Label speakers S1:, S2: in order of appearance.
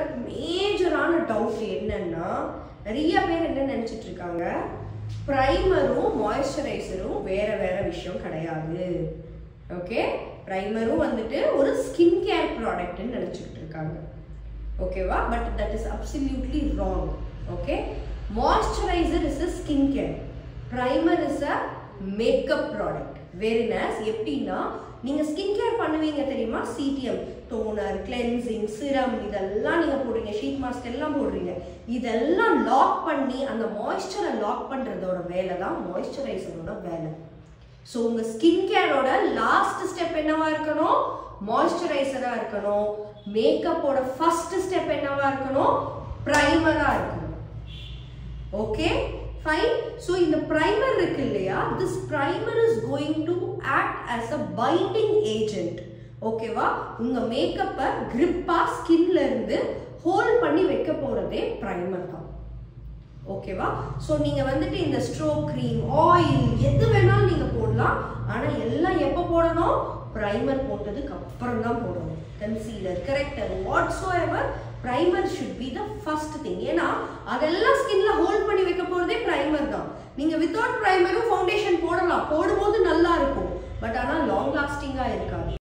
S1: மேஜரான டவுட் என்னன்னா நிறைய பேர் என்ன நினைச்சிட்டு இருக்காங்க ப்ரைமரும் மாய்ஸ்சரைசரும் வேற வேற விஷயம் கிடையாது ஓகே ப்ரைமரும் வந்துட்டு ஒரு ஸ்கின் கேர் ப்ராடக்ட்னு நினச்சிக்கிட்டு இருக்காங்க ஓகேவா but that is absolutely wrong okay moisturiser is a skin care primer is a makeup product very nice எப்படின்னா நீங்கள் ஸ்கின் கேர் பண்ணுவீங்க தெரியுமா சிடிஎம் டோனர் கிளென்சிங் சிரம் இதெல்லாம் நீங்கள் போடுறீங்க ஷீட் மாஸ்க் எல்லாம் போடுறீங்க இதெல்லாம் லாக் பண்ணி அந்த மாய்ஸ்சரை லாக் பண்ணுறதோட வேலை தான் மாய்ஸ்சரைசரோட வேலை ஸோ உங்கள் ஸ்கின் கேரோட லாஸ்ட் ஸ்டெப் என்னவா இருக்கணும் மாய்ஸ்சரைசராக இருக்கணும் மேக்கப்போட ஃபர்ஸ்ட் ஸ்டெப் என்னவா இருக்கணும் ப்ரைமராக இருக்கணும் ஓகே ஃபைன் ஸோ இந்த ப்ரைமர் இருக்கு இல்லையா this primer is going to act as a binding agent ஓகேவா உங்கள் மேக்கப்பை கிரிப்பாக ஸ்கின்ல இருந்து ஹோல்ட் பண்ணி வைக்க போகிறதே ப்ரைமர் தான் ஓகேவா ஸோ நீங்கள் வந்துட்டு இந்த ஸ்ட்ரோக் க்ரீம் ஆயில் எது வேணாலும் நீங்கள் போடலாம் ஆனால் எல்லாம் எப்போ போடணும் ப்ரைமர் போட்டதுக்கு அப்புறம் தான் போடணும் concealer corrector whatsoever primer should be the first thing ஏன்னா அதெல்லாம் ஸ்கின்ல ஹோல்ட் பண்ணி வைக்க போகிறதே ப்ரைமர் தான் நீங்கள் வித்தவுட் ப்ரைமரும் ஃபவுண்டேஷன் போடலாம் போடும்போது நல்லா இருக்கும் பட் ஆனால் லாங் லாஸ்டிங்காக இருக்காது